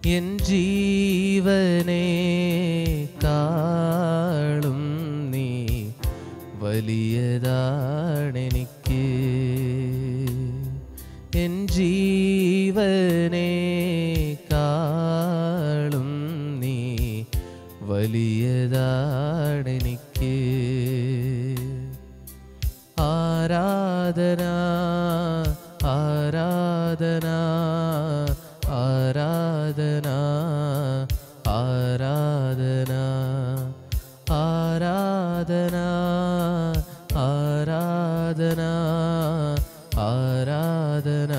N ജീവനെ കാളും നീ വലിയതാണെനിക്ക് N ജീവനെ കാളും നീ വലിയതാണെനിക്ക് ആരാധന ആരാധന ആരാധന ആരാധന ആരാധന ആരാധന ആരാധന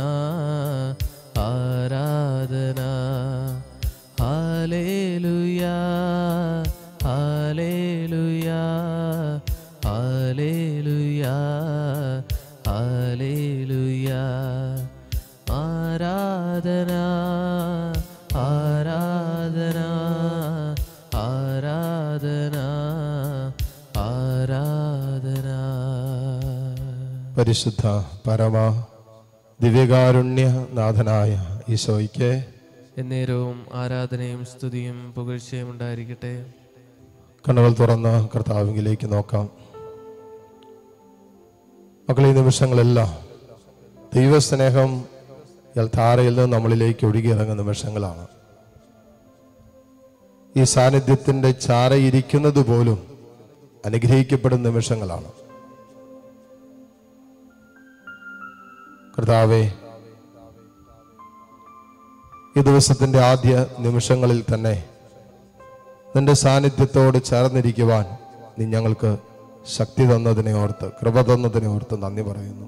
ആരാധന ഹാലേലുയാ ഹാലേലുയാ ഹാലേലുയാ ഹാലേലുയാ ആരാധന ആരാധന ആരാധന ആരാധന പരിശുദ്ധ പരമ ദിവ്യകാരുണ്യ നാഥനായ ഈശോയ്ക്ക് എന്നേരവും ആരാധനയും സ്തുതിയും പുകഴ്ചയും ഉണ്ടായിരിക്കട്ടെ കണ്ണുകൾ തുറന്ന് കർത്താവിലേക്ക് നോക്കാം മക്കളെ ഈ നിമിഷങ്ങളെല്ലാം ദൈവസ്നേഹം താരയിൽ നിന്ന് നമ്മളിലേക്ക് ഒഴുകിയിറങ്ങുന്ന നിമിഷങ്ങളാണ് ഈ സാന്നിധ്യത്തിന്റെ ചാരയിരിക്കുന്നത് പോലും അനുഗ്രഹിക്കപ്പെടുന്ന നിമിഷങ്ങളാണ് കർത്താവെ ഈ ദിവസത്തിന്റെ ആദ്യ നിമിഷങ്ങളിൽ തന്നെ നിന്റെ സാന്നിധ്യത്തോട് ചേർന്നിരിക്കുവാൻ നീ ഞങ്ങൾക്ക് ശക്തി തന്നതിനെ ഓർത്ത് കൃപ തന്നതിനെ ഓർത്ത് നന്ദി പറയുന്നു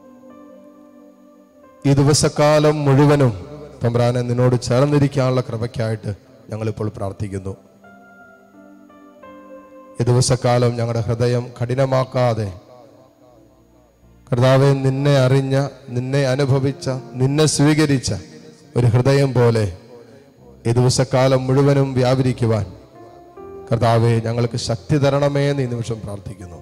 ഈ ദിവസക്കാലം മുഴുവനും തമ്പ്രാനെ നിന്നോട് ചേർന്നിരിക്കാനുള്ള കൃപയ്ക്കായിട്ട് ഞങ്ങളിപ്പോൾ പ്രാർത്ഥിക്കുന്നു ഈ ദിവസക്കാലം ഞങ്ങളുടെ ഹൃദയം കഠിനമാക്കാതെ കർത്താവെ നിന്നെ അറിഞ്ഞ നിന്നെ അനുഭവിച്ച നിന്നെ സ്വീകരിച്ച ഒരു ഹൃദയം പോലെ ഈ ദിവസക്കാലം മുഴുവനും വ്യാപരിക്കുവാൻ കർത്താവെ ഞങ്ങൾക്ക് ശക്തി തരണമേ എന്ന് ഈ നിമിഷം പ്രാർത്ഥിക്കുന്നു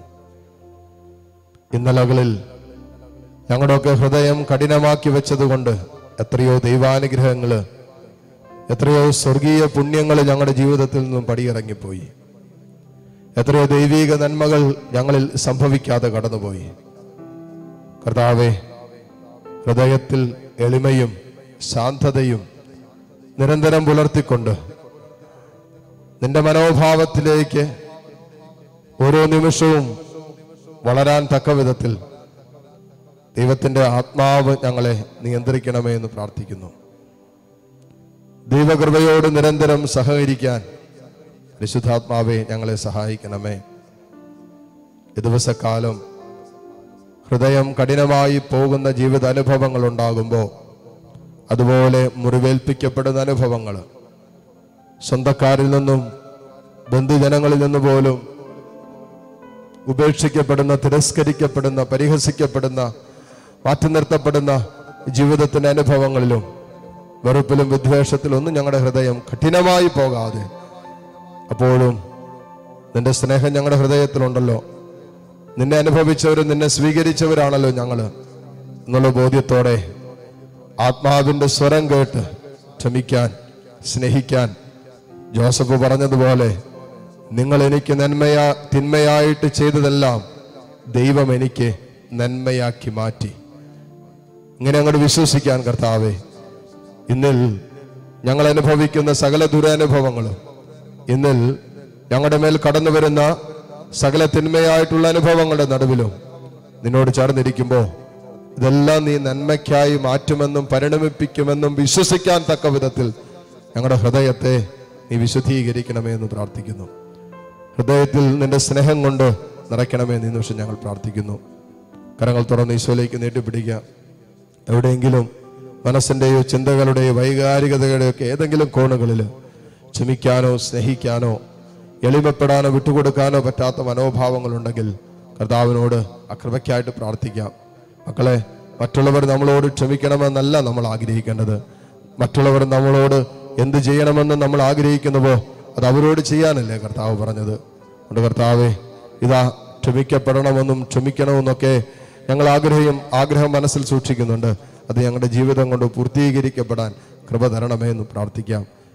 ഇന്നലകളിൽ ഞങ്ങളുടെയൊക്കെ ഹൃദയം കഠിനമാക്കി വെച്ചതുകൊണ്ട് എത്രയോ ദൈവാനുഗ്രഹങ്ങള് എത്രയോ സ്വർഗീയ പുണ്യങ്ങൾ ഞങ്ങളുടെ ജീവിതത്തിൽ നിന്നും പടിയിറങ്ങിപ്പോയി എത്രയോ ദൈവീക നന്മകൾ ഞങ്ങളിൽ സംഭവിക്കാതെ കടന്നുപോയി കർത്താവെ ഹൃദയത്തിൽ എളിമയും ശാന്തതയും നിരന്തരം പുലർത്തിക്കൊണ്ട് നിന്റെ മനോഭാവത്തിലേക്ക് ഓരോ നിമിഷവും വളരാൻ തക്ക വിധത്തിൽ ദൈവത്തിന്റെ ആത്മാവ് ഞങ്ങളെ നിയന്ത്രിക്കണമേ എന്ന് പ്രാർത്ഥിക്കുന്നു ദൈവകൃപയോട് നിരന്തരം സഹകരിക്കാൻ പരിശുദ്ധാത്മാവെ ഞങ്ങളെ സഹായിക്കണമേ ഈ ദിവസക്കാലം ഹൃദയം കഠിനമായി പോകുന്ന ജീവിത അനുഭവങ്ങൾ ഉണ്ടാകുമ്പോൾ അതുപോലെ മുറിവേൽപ്പിക്കപ്പെടുന്ന അനുഭവങ്ങൾ സ്വന്തക്കാരിൽ നിന്നും ബന്ധുജനങ്ങളിൽ നിന്ന് പോലും ഉപേക്ഷിക്കപ്പെടുന്ന തിരസ്കരിക്കപ്പെടുന്ന പരിഹസിക്കപ്പെടുന്ന മാറ്റി നിർത്തപ്പെടുന്ന ജീവിതത്തിന്റെ അനുഭവങ്ങളിലും വെറുപ്പിലും വിദ്വേഷത്തിലും ഒന്നും ഞങ്ങളുടെ ഹൃദയം കഠിനമായി പോകാതെ അപ്പോഴും നിന്റെ സ്നേഹം ഞങ്ങളുടെ ഹൃദയത്തിലുണ്ടല്ലോ നിന്നെ അനുഭവിച്ചവരും നിന്നെ സ്വീകരിച്ചവരാണല്ലോ ഞങ്ങള് എന്നുള്ള ബോധ്യത്തോടെ ആത്മാവിന്റെ സ്വരം കേട്ട് ക്ഷമിക്കാൻ സ്നേഹിക്കാൻ ജോസഫ് പറഞ്ഞതുപോലെ നിങ്ങൾ എനിക്ക് നന്മയാ തിന്മയായിട്ട് ചെയ്തതെല്ലാം ദൈവം എനിക്ക് നന്മയാക്കി മാറ്റി ഇങ്ങനെ അങ്ങോട്ട് വിശ്വസിക്കാൻ കർത്താവേ ഇന്നിൽ ഞങ്ങൾ അനുഭവിക്കുന്ന സകല ദുരനുഭവങ്ങളും ഇന്നിൽ ഞങ്ങളുടെ മേൽ കടന്നു വരുന്ന സകല തിന്മയായിട്ടുള്ള അനുഭവങ്ങളുടെ നടുവിലും നിന്നോട് ചേർന്നിരിക്കുമ്പോൾ ഇതെല്ലാം നീ നന്മയ്ക്കായി മാറ്റുമെന്നും പരിണമിപ്പിക്കുമെന്നും വിശ്വസിക്കാൻ തക്ക വിധത്തിൽ ഞങ്ങളുടെ ഹൃദയത്തെ നീ വിശുദ്ധീകരിക്കണമേ എന്ന് പ്രാർത്ഥിക്കുന്നു ഹൃദയത്തിൽ നിന്റെ സ്നേഹം കൊണ്ട് നിറയ്ക്കണമേ എന്ന് ഈ നിമിഷം ഞങ്ങൾ പ്രാർത്ഥിക്കുന്നു കരങ്ങൾ തുറന്ന് ഈശോയിലേക്ക് നീട്ടിപ്പിടിക്കുക എവിടെയെങ്കിലും മനസ്സിൻ്റെയോ ചിന്തകളുടെയോ വൈകാരികതയുടെയോ ഒക്കെ ഏതെങ്കിലും കോണുകളിൽ ക്ഷമിക്കാനോ സ്നേഹിക്കാനോ എളിമപ്പെടാനോ വിട്ടുകൊടുക്കാനോ പറ്റാത്ത മനോഭാവങ്ങളുണ്ടെങ്കിൽ കർത്താവിനോട് അകൃപയ്ക്കായിട്ട് പ്രാർത്ഥിക്കാം മക്കളെ മറ്റുള്ളവർ നമ്മളോട് ക്ഷമിക്കണമെന്നല്ല നമ്മൾ ആഗ്രഹിക്കേണ്ടത് മറ്റുള്ളവർ നമ്മളോട് എന്ത് ചെയ്യണമെന്ന് നമ്മൾ ആഗ്രഹിക്കുന്നുവോ അത് അവരോട് ചെയ്യാനല്ലേ കർത്താവ് പറഞ്ഞത് അതുകൊണ്ട് കർത്താവെ ഇതാ ക്ഷമിക്കപ്പെടണമെന്നും ക്ഷമിക്കണമെന്നൊക്കെ ഞങ്ങൾ ആഗ്രഹം ആഗ്രഹം മനസ്സിൽ സൂക്ഷിക്കുന്നുണ്ട് അത് ഞങ്ങളുടെ ജീവിതം കൊണ്ട് പൂർത്തീകരിക്കപ്പെടാൻ കൃപ തരണമേ എന്ന് പ്രാർത്ഥിക്കാം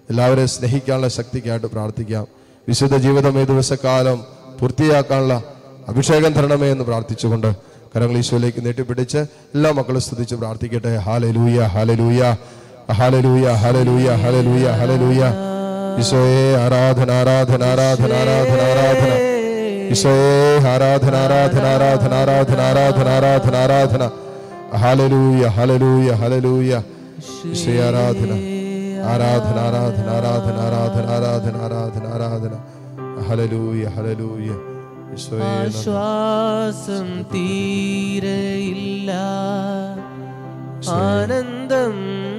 എല്ലാവരെയും സ്നേഹിക്കാനുള്ള ശക്തിക്കായിട്ട് പ്രാർത്ഥിക്കാം വിശുദ്ധ ജീവിതം ഈ ദിവസക്കാലം പൂർത്തിയാക്കാനുള്ള അഭിഷേകം തരണമേ എന്ന് പ്രാർത്ഥിച്ചുകൊണ്ട് കരങ്ങൾ ഈശോയിലേക്ക് നീട്ടിപ്പിടിച്ച് എല്ലാ മക്കളും സ്തുതിച്ച് പ്രാർത്ഥിക്കട്ടെ hallelujah hallelujah hallelujah hallelujah hallelujah hallelujah ഈശോയെ ആരാധന ആരാധന ആരാധന ആരാധന ആരാധന ഈശോയെ ആരാധന ആരാധന ആരാധന ആരാധന ആരാധന ആരാധന ആരാധന ഹാലലൂയ ഹാലലൂയ ഹാലലൂയ ഈശോയെ ആരാധന ആരാധന ആരാധന ആരാധന ആരാധന ആരാധന ആരാധന ആരാധന ഹലലൂയ ഹലലൂയ ഈശോയെ നന്ദി. ആശ്വാസം തീരെയില്ല ആനന്ദം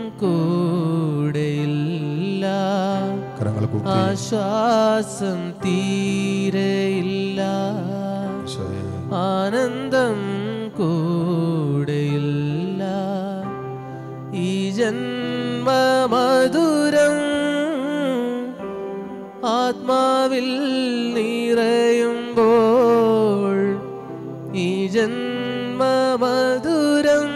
കൂടെയില്ല കരങ്ങൾ കൂപ്പി ആശ്വാസം തീരെയില്ല ഈശോയെ ആനന്ദം കൂടെയില്ല ഈ ജന്മമധുരം ആത്മാവിൽ നിറയുമ്പോൾ ഈ ജന്മമധുരം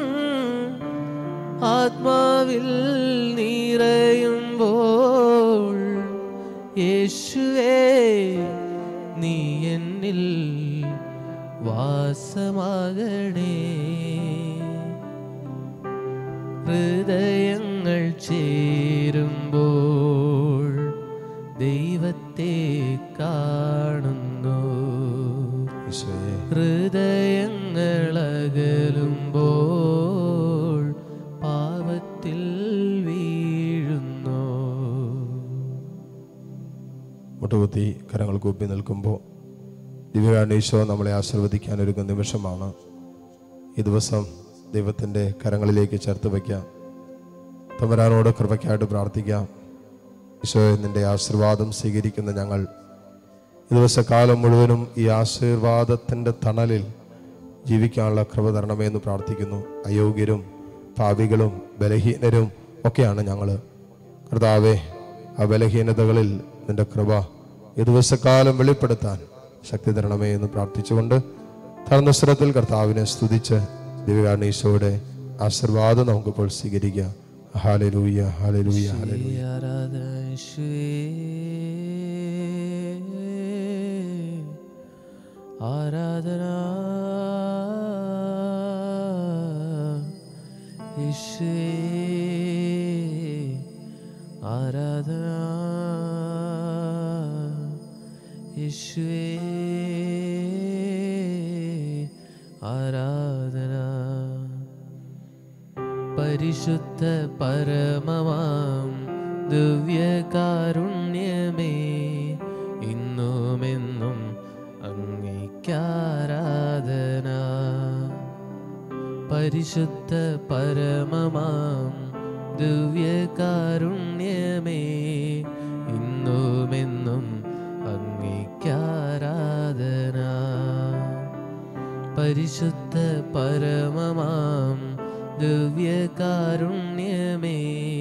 ആത്മാവിൽ നിറയുമ്പോൾ യേശുവേ നീ എന്നിൽ വാസമാകണേ ഹൃദയങ്ങൾ ചേരുമ്പോൾ ദൈവത്തെ കാണുന്നു ഈശോയെ ഹൃദയങ്ങൾ അകലുമ്പോൾ പാപത്തിൽ വീഴുന്നു മുട്ടുകുത്തി കരങ്ങൾ കൂപ്പി നിൽക്കുമ്പോൾ ദിവ്യകാരണീശോ നമ്മളെ ആശീർവദിക്കാൻ ഒരുങ്ങുന്ന നിമിഷമാണ് ഈ ദിവസം ദൈവത്തിൻ്റെ കരങ്ങളിലേക്ക് ചേർത്ത് വയ്ക്കാം തമരാനോട് കൃപയ്ക്കായിട്ട് പ്രാർത്ഥിക്കാം ഈശോയെ നിന്റെ ആശീർവാദം സ്വീകരിക്കുന്ന ഞങ്ങൾ ഈ ദിവസക്കാലം മുഴുവനും ഈ ആശീർവാദത്തിൻ്റെ തണലിൽ ജീവിക്കാനുള്ള കൃപ തരണമേ എന്ന് പ്രാർത്ഥിക്കുന്നു അയോഗ്യരും പാപികളും ബലഹീനരും ഒക്കെയാണ് ഞങ്ങൾ കർത്താവെ ആ ബലഹീനതകളിൽ നിന്റെ കൃപ ഈ ദിവസക്കാലം വെളിപ്പെടുത്താൻ ശക്തി തരണമേ എന്ന് പ്രാർത്ഥിച്ചുകൊണ്ട് തളർന്ന സ്വരത്തിൽ കർത്താവിനെ സ്തുതിച്ച് ദിവ്യകാരണീശോയുടെ ആശീർവാദം നമുക്കിപ്പോൾ സ്വീകരിക്കാം ഹാലലൂയ ഹാലലൂയ ഹാലലൂയ ആരാധന യേശുവേ. ആരാധന യേശുവേ. ആരാധന യേശുവേ. ആരാധന പരിശുദ്ധ പരമമാം ദിവ്യകാരുണ്യമേ ഇന്നുമെന്നും അങ്ങേക്കാരാധന പരിശുദ്ധ പരമമാം ദിവ്യകാരുണ്യമേ ഇന്നുമെന്നും അങ്ങേക്കാരാധന പരിശുദ്ധ പരമമാം ദിവ്യകാരുണ്യമേ